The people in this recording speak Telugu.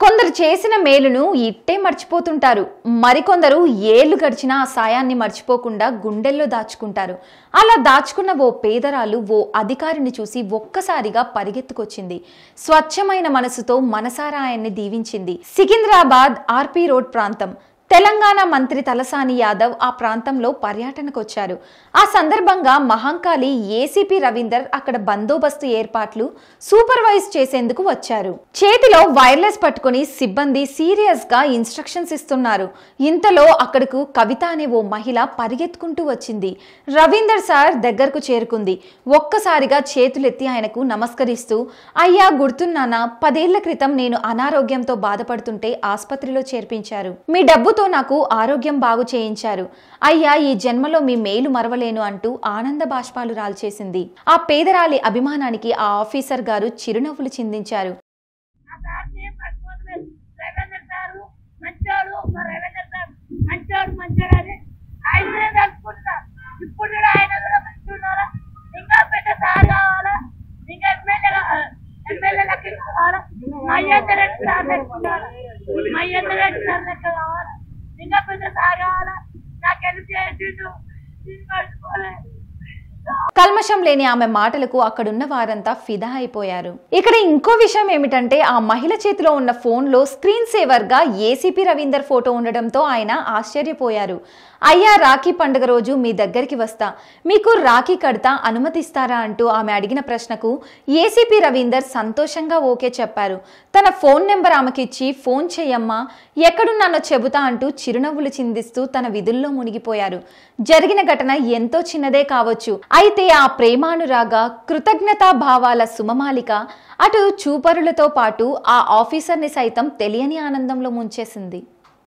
కొందరు చేసిన మేలును ఇట్టే మర్చిపోతుంటారు మరికొందరు ఏళ్లు గడిచినా ఆ సాయాన్ని మర్చిపోకుండా గుండెల్లో దాచుకుంటారు అలా దాచుకున్న ఓ పేదరాలు ఓ అధికారిని చూసి ఒక్కసారిగా పరిగెత్తుకొచ్చింది స్వచ్ఛమైన మనసుతో మనసారా ఆయన్ని దీవించింది సికింద్రాబాద్ ఆర్పీ రోడ్ ప్రాంతం తెలంగాణ మంత్రి తలసాని యాదవ్ ఆ ప్రాంతంలో పర్యటనకొచ్చారు ఆ సందర్భంగా మహంకాళి ఏసీపీ రవీందర్ అక్కడ బందోబస్తు ఏర్పాట్లు సూపర్వైజ్ చేసేందుకు వచ్చారు చేతిలో వైర్లెస్ పట్టుకుని సిబ్బంది సీరియస్ గా ఇన్స్ట్రక్షన్స్ ఇస్తున్నారు ఇంతలో అక్కడకు కవిత అనే ఓ మహిళ పరిగెత్తుకుంటూ వచ్చింది రవీందర్ సార్ దగ్గరకు చేరుకుంది ఒక్కసారిగా చేతులెత్తి ఆయనకు నమస్కరిస్తూ అయ్యా గుర్తున్నానా పదేళ్ల క్రితం నేను అనారోగ్యంతో బాధపడుతుంటే ఆసుపత్రిలో చేర్పించారు మీ డబ్బుతో నాకు ఆరోగ్యం బాగు చేయించారు అయ్యా ఈ జన్మలో మీ మేలు మరవలేను అంటూ ఆనంద బాష్పాలు రాల్చేసింది ఆ పేదరాలి అభిమానానికి ఆ ఆఫీసర్ గారు చిరునవ్వులు చిందించారు ఆ సార్ని పట్టుకోవట్లేదు రవీంద్ర సారు మంచోడు మా రవీంద్ర సార్ మంచోడు మంచోడు అని ఆయనే తలుచుకుంటున్నా ఇప్పుడు కూడా ఆయన కూడా మంచున్నారా ఇంకా పెద్ద సార్ కావాలా ఇంకా ఎమ్మెల్యే ఎమ్మెల్యేలకి కావాలా మహేందర్ రెడ్డి సార్ లెక్క కావాలా మహేందర్ రెడ్డి సార్ లెక్క కావాలా ఇంకా పెద్ద సార్ కావాలా నాకు హెల్ప్ చేసిండు నేను మర్చిపోలేదు కల్మషం లేని ఆమె మాటలకు అక్కడున్న వారంతా ఫిదా అయిపోయారు ఇక్కడ ఇంకో విషయం ఏమిటంటే ఆ మహిళ చేతిలో ఉన్న ఫోన్లో స్క్రీన్ సేవర్ గా ఏసీపీ రవీందర్ ఫోటో ఉండడంతో ఆయన ఆశ్చర్యపోయారు అయ్యా రాఖీ పండుగ రోజు మీ దగ్గరికి వస్తా మీకు రాఖీ కడతా అనుమతిస్తారా అంటూ ఆమె అడిగిన ప్రశ్నకు ఏసీపీ రవీందర్ సంతోషంగా ఓకే చెప్పారు తన ఫోన్ నెంబర్ ఆమెకిచ్చి ఫోన్ చెయ్యమ్మా ఎక్కడున్నానో చెబుతా అంటూ చిరునవ్వులు చిందిస్తూ తన విధుల్లో మునిగిపోయారు జరిగిన ఘటన ఎంతో చిన్నదే కావచ్చు అయితే ఆ ప్రేమానురాగ కృతజ్ఞతా భావాల సుమమాలిక అటు చూపరులతో పాటు ఆ ఆఫీసర్ని సైతం తెలియని ఆనందంలో ముంచేసింది